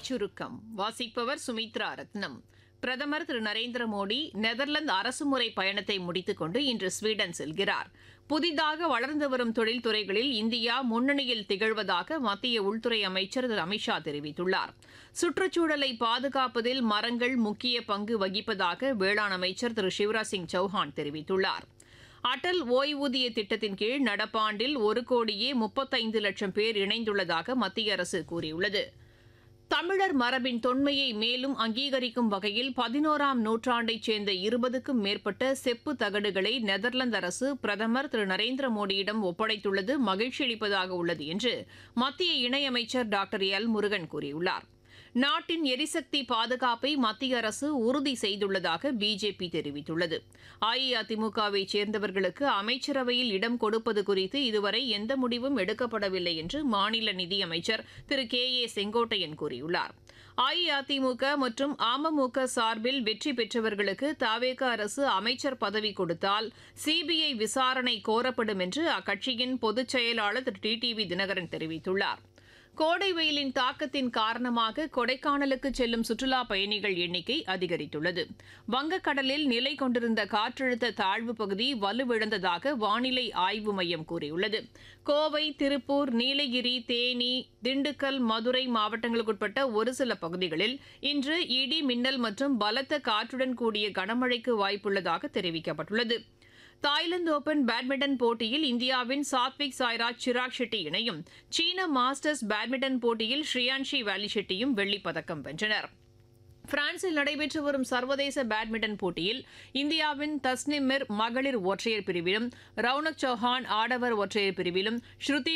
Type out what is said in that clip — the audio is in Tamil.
செய்திச் சுருக்கம் வாசிப்பவர் சுமித்ரா ரத்னம் பிரதமர் திரு நரேந்திர மோடி நெதர்லாந்து அரசுமுறை பயணத்தை முடித்துக் கொண்டு இன்று ஸ்வீடன் செல்கிறார் புதிதாக வளர்ந்து வரும் தொழில்துறைகளில் இந்தியா முன்னணியில் திகழ்வதாக மத்திய உள்துறை அமைச்சர் திரு அமித்ஷா தெரிவித்துள்ளார் சுற்றுச்சூழலை பாதுகாப்பதில் மரங்கள் முக்கிய பங்கு வகிப்பதாக வேளாண் அமைச்சர் திரு சிவராஜ் சிங் சௌஹான் தெரிவித்துள்ளார் அடல் ஓய்வூதிய திட்டத்தின் கீழ் நடப்பாண்டில் ஒரு கோடியே முப்பத்தைந்து லட்சம் பேர் இணைந்துள்ளதாக மத்திய அரசு கூறியுள்ளது தமிழர் மரபின் தொன்மையை மேலும் அங்கீகரிக்கும் வகையில் பதினோராம் நூற்றாண்டைச் சேர்ந்த இருபதுக்கும் மேற்பட்ட செப்பு தகடுகளை நெதர்லாந்து அரசு பிரதமர் திரு நரேந்திர மோடியிடம் ஒப்படைத்துள்ளது மகிழ்ச்சி அளிப்பதாக உள்ளது என்று மத்திய இணையமைச்சர் டாக்டர் எல் முருகன் கூறியுள்ளார் நாட்டின் எரிசக்தி பாதுகாப்பை மத்திய அரசு உறுதி செய்துள்ளதாக பிஜேபி தெரிவித்துள்ளது அஇஅதிமுகவை சேர்ந்தவர்களுக்கு அமைச்சரவையில் இடம் கொடுப்பது குறித்து இதுவரை எந்த முடிவும் எடுக்கப்படவில்லை என்று மாநில நிதியமைச்சர் திரு கே ஏ செங்கோட்டையன் கூறியுள்ளார் அஇஅதிமுக மற்றும் அமமுக சார்பில் வெற்றி பெற்றவர்களுக்கு தாவேக அரசு அமைச்சர் பதவி கொடுத்தால் சிபிஐ விசாரணை கோரப்படும் என்று அக்கட்சியின் பொதுச் செயலாளர் திரு டி டிவி தினகரன் தெரிவித்துள்ளார் கோடை வெயிலின் தாக்கத்தின் காரணமாக கொடைக்கானலுக்கு செல்லும் சுற்றுலா பயணிகள் எண்ணிக்கை அதிகரித்துள்ளது வங்கக்கடலில் நிலை கொண்டிருந்த காற்றழுத்த தாழ்வு பகுதி வலுவிழந்ததாக வானிலை ஆய்வு மையம் கூறியுள்ளது கோவை திருப்பூர் நீலகிரி தேனி திண்டுக்கல் மதுரை மாவட்டங்களுக்குட்பட்ட ஒரு சில பகுதிகளில் இன்று இடி மின்னல் மற்றும் பலத்த காற்றுடன் கூடிய கனமழைக்கு வாய்ப்புள்ளதாக தெரிவிக்கப்பட்டுள்ளது தாய்லாந்து ஓபன் பேட்மிண்டன் போட்டியில் இந்தியாவின் சாத்விக் சாய்ராஜ் சிராக் ஷெட்டி இணையும் சீன மாஸ்டர்ஸ் பேட்மிண்டன் போட்டியில் ஸ்ரீயான்ஷி வேலி ஷெட்டியும் வெள்ளிப் பதக்கம் வென்றனர் பிரான்சில் நடைபெற்று வரும் சர்வதேச பேட்மிண்டன் போட்டியில் இந்தியாவின் தஸ்னிமிர் மகளிர் ஒற்றையர் பிரிவிலும் ரவுனக் சௌஹான் ஆடவர் ஒற்றையர் பிரிவிலும் ஸ்ருதி